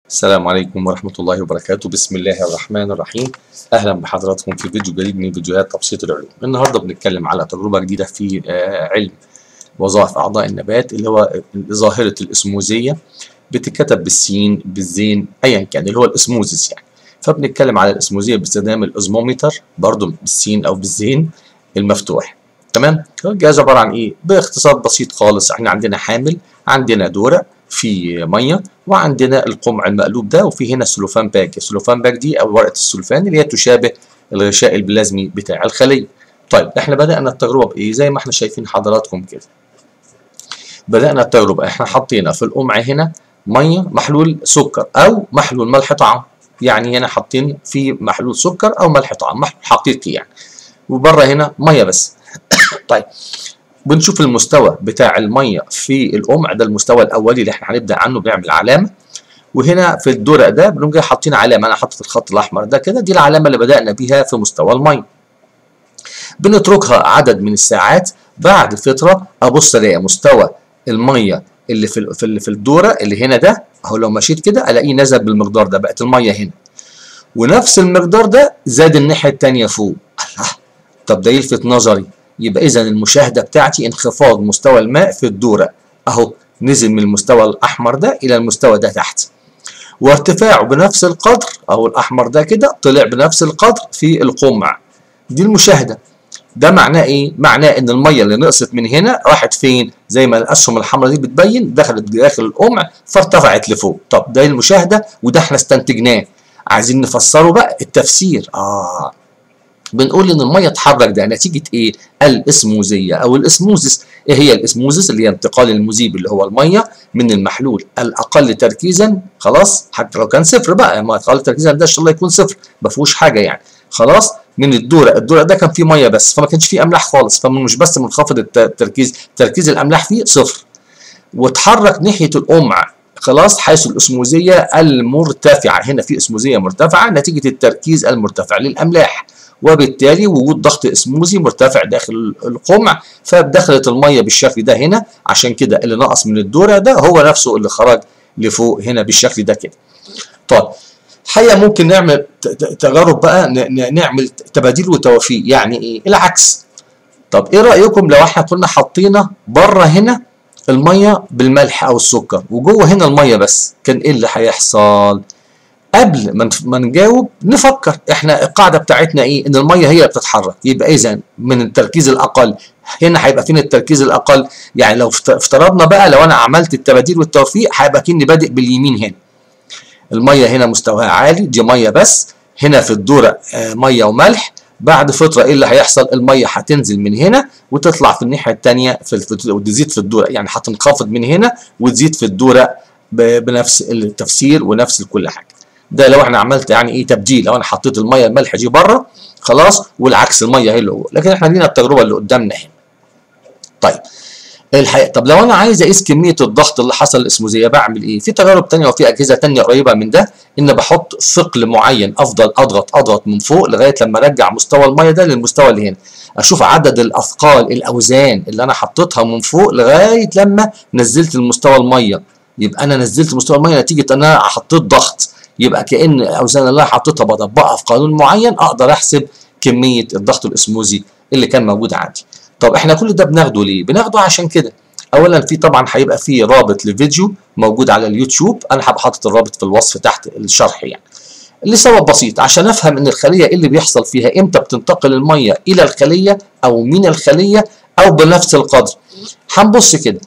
السلام عليكم ورحمة الله وبركاته بسم الله الرحمن الرحيم أهلا بحضراتكم في فيديو جديد من فيديوهات تبسيط العلوم النهاردة بنتكلم على تجربة جديدة في آه، علم وظائف أعضاء النبات اللي هو ظاهرة الإسموزية بتتكتب بالسين بالزين أيا كان اللي هو الإسموزيس يعني فبنتكلم على الإسموزية باستخدام الأزمومتر برضو بالسين أو بالزين المفتوح تمام الجهاز عبارة عن إيه باختصار بسيط خالص إحنا عندنا حامل عندنا دورق في ميه وعندنا القمع المقلوب ده وفي هنا السلوفان باك السلوفان باك دي او ورقه السلوفان اللي هي تشابه الغشاء البلازمي بتاع الخليه طيب احنا بدانا التجربه بايه زي ما احنا شايفين حضراتكم كده بدانا التجربه احنا حطينا في القمع هنا ميه محلول سكر او محلول ملح طعام يعني هنا حاطين في محلول سكر او ملح طعام محلول حقيقي يعني وبره هنا ميه بس طيب بنشوف المستوى بتاع الميه في القمع ده المستوى الاولي اللي احنا هنبدا عنه بنعمل علامه وهنا في الدرق ده بنقوم جاي حاطين علامه انا حاطط الخط الاحمر ده كده دي العلامه اللي بدانا بيها في مستوى الميه بنتركها عدد من الساعات بعد فتره ابص الاقي مستوى الميه اللي في في في الدوره اللي هنا ده اهو لو مشيت كده الاقيه نزل بالمقدار ده بقت الميه هنا ونفس المقدار ده زاد الناحيه الثانيه فوق الله طب ده يلفت نظري يبقى اذا المشاهده بتاعتي انخفاض مستوى الماء في الدوره اهو نزل من المستوى الاحمر ده الى المستوى ده تحت وارتفاعه بنفس القدر اهو الاحمر ده كده طلع بنفس القدر في القمع دي المشاهده ده معناه ايه معناه ان الميه اللي نقصت من هنا راحت فين زي ما الاسهم الحمراء دي بتبين دخلت داخل القمع فارتفعت لفوق طب ده المشاهده وده احنا استنتجناه عايزين نفسره بقى التفسير اه بنقول ان الميه اتحرك ده نتيجه ايه الاسموزيه او الاسموزس ايه هي الاسموزس اللي هي انتقال المذيب اللي هو الميه من المحلول الاقل تركيزا خلاص حتى لو كان صفر بقى ما اقل تركيزا ده ان شاء الله يكون صفر ما فيهوش حاجه يعني خلاص من الدورق الدورق ده كان فيه ميه بس فما كانش فيه املاح خالص فمش بس منخفض التركيز تركيز الاملاح فيه صفر واتحرك ناحيه القمع خلاص حيث الاسموزيه المرتفعه هنا في اسموزيه مرتفعه نتيجه التركيز المرتفع للاملاح وبالتالي وجود ضغط اسموزي مرتفع داخل القمع فدخلت الميه بالشكل ده هنا عشان كده اللي نقص من الدورة ده هو نفسه اللي خرج لفوق هنا بالشكل ده كده طيب الحقيقه ممكن نعمل تجارب بقى نعمل تباديل وتوافيق يعني ايه العكس طب ايه رايكم لو احنا كنا حطينا بره هنا الميه بالملح او السكر وجوه هنا الميه بس كان ايه اللي هيحصل قبل ما نجاوب نفكر احنا القاعده بتاعتنا ايه ان الميه هي اللي بتتحرك يبقى اذا من التركيز الاقل هنا هيبقى فين التركيز الاقل يعني لو افترضنا بقى لو انا عملت التباديل والتوفيق هيبقى كني بادئ باليمين هنا الميه هنا مستواها عالي دي ميه بس هنا في الدوره آه ميه وملح بعد فتره ايه اللي هيحصل الميه هتنزل من هنا وتطلع في الناحيه الثانيه في وتزيد في الدوره يعني هتنخفض من هنا وتزيد في الدوره بنفس التفسير ونفس كل حاجه ده لو احنا عملت يعني ايه تبديل لو انا حطيت الميه الملح دي بره خلاص والعكس الميه هي اللي جوه لكن احنا لينا التجربه اللي قدامنا هنا طيب الحقيقه طب لو انا عايز اقيس كميه الضغط اللي حصل الاسموزيه بعمل ايه في تجارب ثانيه وفي اجهزه ثانيه قريبه من ده ان بحط ثقل معين افضل اضغط اضغط من فوق لغايه لما ارجع مستوى الميه ده للمستوى اللي هنا اشوف عدد الاثقال الاوزان اللي انا حطيتها من فوق لغايه لما نزلت المستوى الميه يبقى انا نزلت مستوى الميه نتيجه ان انا حطيت ضغط يبقى كان الاوزان اللي انا حطيتها بطبقها في قانون معين اقدر احسب كميه الضغط الاسموزي اللي كان موجود عندي طب احنا كل ده بناخده ليه بناخده عشان كده اولا في طبعا هيبقى في رابط لفيديو موجود على اليوتيوب انا هبقى حاطط الرابط في الوصف تحت الشرح يعني لسبب بسيط عشان افهم ان الخليه ايه اللي بيحصل فيها امتى بتنتقل الميه الى الخليه او من الخليه او بنفس القدر هنبص كده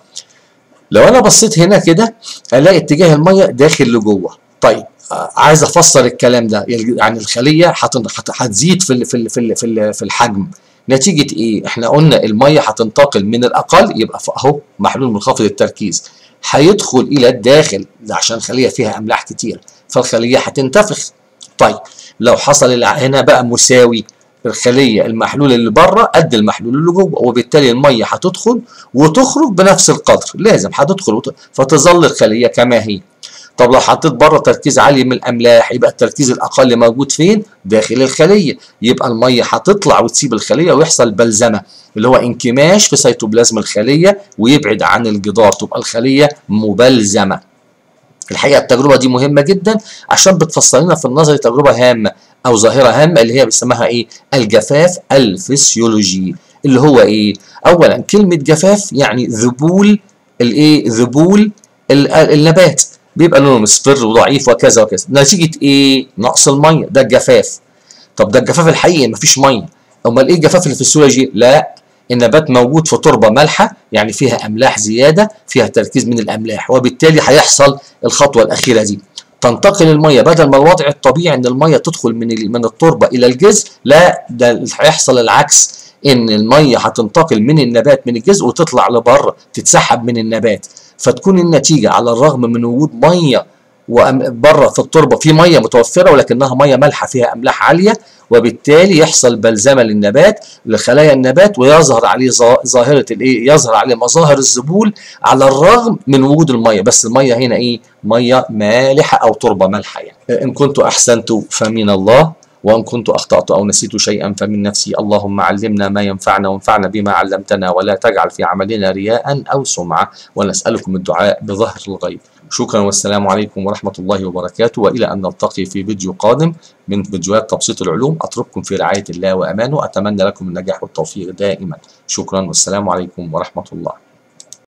لو انا بصيت هنا كده الاقي اتجاه الميه داخل لجوه طيب عايز افسر الكلام ده يعني الخليه هتزيد في في في في في الحجم نتيجه ايه احنا قلنا الميه هتنتقل من الاقل يبقى اهو محلول منخفض التركيز هيدخل الى الداخل عشان الخليه فيها املاح كتير فالخليه هتنتفخ طيب لو حصل هنا بقى مساوي الخليه المحلول اللي بره قد المحلول اللي جوه وبالتالي الميه هتدخل وتخرج بنفس القدر لازم هتدخل وت... فتظل الخليه كما هي طب لو حطيت بره تركيز عالي من الاملاح يبقى التركيز الاقل موجود فين داخل الخليه يبقى الميه هتطلع وتسيب الخليه ويحصل بلزمه اللي هو انكماش في سيتوبلازم الخليه ويبعد عن الجدار تبقى الخليه مبلزمه في الحقيقه التجربه دي مهمه جدا عشان بتفسر لنا في النظري تجربه هامه او ظاهره هامه اللي هي بيسموها ايه الجفاف الفسيولوجي اللي هو ايه اولا كلمه جفاف يعني ذبول الايه ذبول النبات بيبقى لونه مصفر وضعيف وكذا وكذا نتيجه ايه نقص الميه ده الجفاف طب ده الجفاف الحقيقي مفيش ميه امال ايه الجفاف الفسيولوجي لا النبات موجود في تربه مالحه يعني فيها املاح زياده فيها تركيز من الاملاح وبالتالي هيحصل الخطوه الاخيره دي تنتقل الميه بدل ما الوضع الطبيعي ان الميه تدخل من من التربه الى الجذر لا ده هيحصل العكس ان الميه هتنتقل من النبات من الجذر وتطلع لبره تتسحب من النبات فتكون النتيجه على الرغم من وجود ميه وبره في التربه في ميه متوفره ولكنها ميه مالحه فيها املاح عاليه وبالتالي يحصل بلزمه للنبات لخلايا النبات ويظهر عليه ظاهره الايه يظهر عليه مظاهر الذبول على الرغم من وجود الميه بس الميه هنا ايه ميه مالحه او تربه مالحه يعني ان كنت احسنت فمن الله وان كنت اخطات او نسيت شيئا فمن نفسي اللهم علمنا ما ينفعنا وانفعنا بما علمتنا ولا تجعل في عملنا رياء او سمعه ونسالكم الدعاء بظهر الغيب شكرا والسلام عليكم ورحمة الله وبركاته وإلى أن نلتقي في فيديو قادم من فيديوهات تبسيط العلوم أترككم في رعاية الله وأمانه أتمنى لكم النجاح والتوفيق دائما شكرا والسلام عليكم ورحمة الله